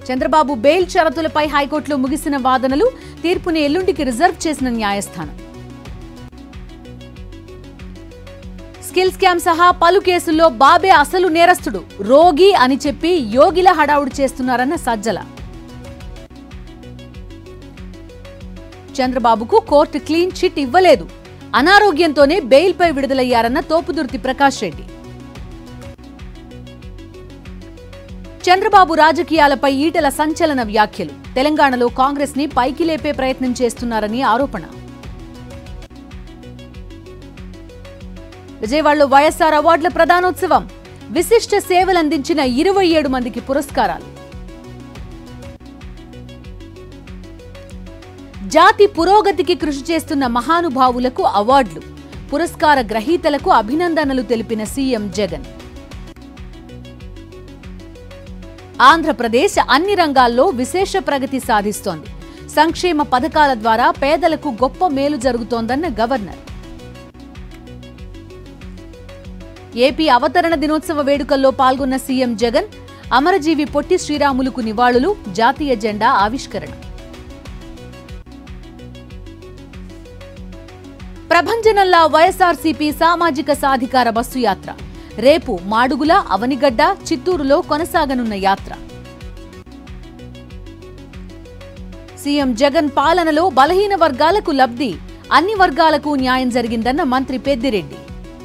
Chandrababu bail షరతులపై హైకోర్టులో ముగిసిన వాదనలు తీర్పుని ఎల్లుండికి రిజర్వ్ చేసిన న్యాయస్థానం స్కిల్ స్కామ్ సహా పలు కేసుల్లో బాబే అసలు నేరస్తుడు రోగి అని చెప్పి యోగిల హడావుడు చేస్తున్నారన్న సజ్జల చంద్రబాబుకు కోర్టు క్లీన్ చిట్ ఇవ్వలేదు అనారోగ్యంతోనే బెయిల్పై విడుదలయ్యారన్న తోపుదుర్తి ప్రకాష్ రెడ్డి చంద్రబాబు రాజకీయాలపై ఈటల సంచలన వ్యాఖ్యలు తెలంగాణలో కాంగ్రెస్ ని పైకి లేపే ప్రయత్నం చేస్తున్నారని ఆరోపణ విజయవాడలో వైఎస్ఆర్ అవార్డుల ప్రదానోత్సవం విశిష్ట సేవలందించిన ఇరవై ఏడు మందికి పురస్కారాలు జాతి పురోగతికి కృషి చేస్తున్న మహానుభావులకు అవార్డులు పురస్కార గ్రహీతలకు అభినందనలు తెలిపిన సీఎం జగన్ ఆంధ్రప్రదేశ్ అన్ని రంగాల్లో విశేష ప్రగతి సాధిస్తోంది సంక్షేమ పథకాల ద్వారా పేదలకు గొప్ప మేలు జరుగుతోందన్న గవర్నర్ ఏపీ అవతరణ దినోత్సవ వేడుకల్లో పాల్గొన్న సీఎం జగన్ అమరజీవి పొట్టి శ్రీరాములుకు నివాళులు జాతీయ జెండా ఆవిష్కరణ ప్రభంజనంలా వైఎస్ఆర్సీపీ సామాజిక సాధికార బస్సు యాత్ర రేపు మాడుగుల అవనిగడ్డ చిత్తూరులో కొనసాగనున్న యాత్ర సీఎం జగన్ పాలనలో బలహీన వర్గాలకు లబ్ధి అన్ని వర్గాలకు న్యాయం జరిగిందన్న మంత్రి పెద్దిరెడ్డి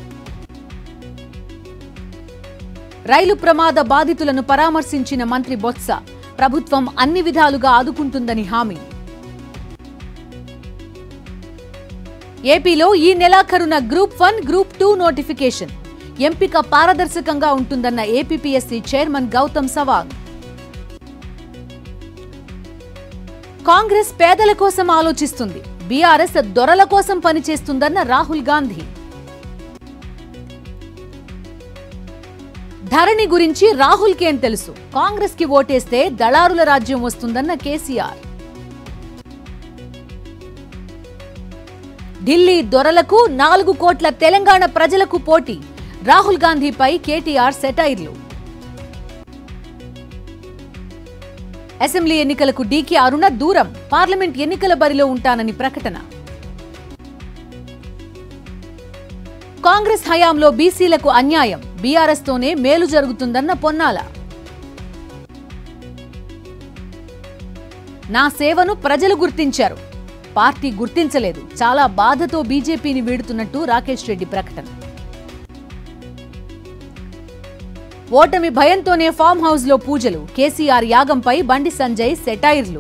రైలు ప్రమాద బాధితులను పరామర్శించిన మంత్రి బొత్స ప్రభుత్వం అన్ని విధాలుగా ఆదుకుంటుందని హామీ ఏపీలో ఈ నెలాఖరున group one group two notification ఎంపిక పారదర్శకంగా ఉంటుందన్న ఏపీపీఎస్సీ చైర్మన్ గౌతమ్ సవాంగ్ కాంగ్రెస్ పేదల కోసం ఆలోచిస్తుంది బీఆర్ఎస్ దొరల కోసం పనిచేస్తుందన్న రాహుల్ గాంధీ ధరణి గురించి రాహుల్ కేం తెలుసు కాంగ్రెస్ కి ఓటేస్తే దళారుల రాజ్యం వస్తుందన్న కేసీఆర్ ఢిల్లీ దొరలకు నాలుగు కోట్ల తెలంగాణ ప్రజలకు పోటీ రాహుల్ గాంధీపై కేటీఆర్ సెటైర్లు అసెంబ్లీ ఎన్నికలకు డీకే అరుణ దూరం పార్లమెంట్ ఎన్నికల బరిలో ఉంటానని ప్రకటన కాంగ్రెస్ హయాంలో బీసీలకు అన్యాయం బీఆర్ఎస్ తోనే మేలు జరుగుతుందన్న పొన్నాల నా సేవను ప్రజలు గుర్తించారు పార్టీ గుర్తించలేదు చాలా బాధతో బీజేపీని వీడుతున్నట్టు రాకేష్ రెడ్డి ప్రకటన ఓటమి భయంతోనే ఫామ్ హౌస్ లో పూజలు కేసీఆర్ యాగంపై బండి సంజయ్ సెటైర్లు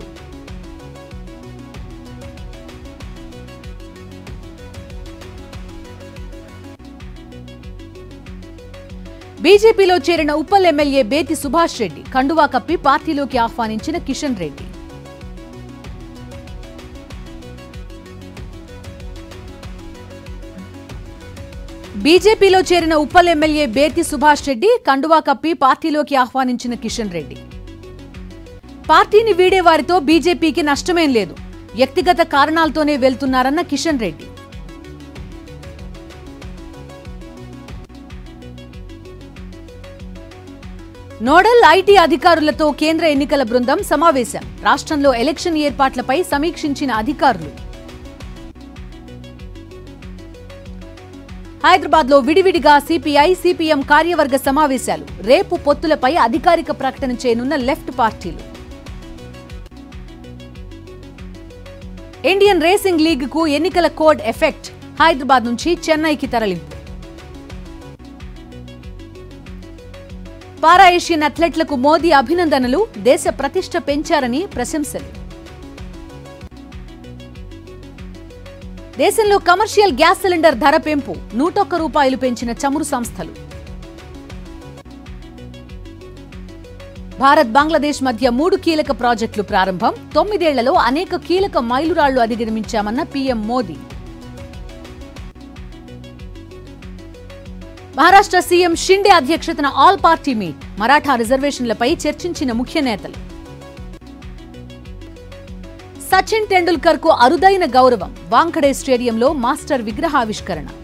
బీజేపీలో చేరిన ఉప్పల్ ఎమ్మెల్యే బేతి సుభాష్ రెడ్డి కండువా కప్పి పార్టీలోకి ఆహ్వానించిన కిషన్ రెడ్డి బీజేపీలో చేరిన ఉప్పల్ ఎమ్మెల్యే బేతి సుభాష్ రెడ్డి కండువా కప్పి పార్టీలోకి ఆహ్వానించిన కిషన్ రెడ్డి పార్టీని వీడే వారితో బీజేపీకి నష్టమేం లేదు వ్యక్తిగత కారణాలతోనే వెళ్తున్నారన్న కిషన్ రెడ్డి నోడల్ ఐటీ అధికారులతో కేంద్ర ఎన్నికల బృందం సమావేశం రాష్ట్రంలో ఎలక్షన్ ఏర్పాట్లపై సమీక్షించిన అధికారులు హైదరాబాద్ లో విడివిడిగా సిపిఐ సిపిఎం కార్యవర్గ సమావేశాలు రేపు పొత్తులపై అధికారిక ప్రకటన చేయనున్న లెఫ్ట్ పార్టీలు ఇండియన్ రేసింగ్ లీగ్ కు ఎన్నికల కోడ్ ఎఫెక్ట్ హైదరాబాద్ నుంచి చెన్నైకి తరలింపు పారా ఏషియన్ అథ్లెట్లకు మోదీ అభినందనలు దేశ ప్రతిష్ట పెంచారని ప్రశంసలు దేశంలో కమర్షియల్ గ్యాస్ సిలిండర్ ధర పెంపు నూటొక్క రూపాయలు పెంచిన చమురు సంస్థలు భారత్ బంగ్లాదేశ్ మధ్య మూడు కీలక ప్రాజెక్టులు ప్రారంభం తొమ్మిదేళ్లలో అనేక కీలక మైలురాళ్లు అధిగమించామన్న పీఎం మోదీ మహారాష్ట్ర సీఎం షిండే అధ్యక్షతన ఆల్ పార్టీ మీట్ మరాఠా రిజర్వేషన్లపై చర్చించిన ముఖ్య నేతలు సచిన్ టెండూల్కర్ కు అరుదైన గౌరవం వాంఖడే స్టేడియంలో మాస్టర్ విగ్రహావిష్కరణ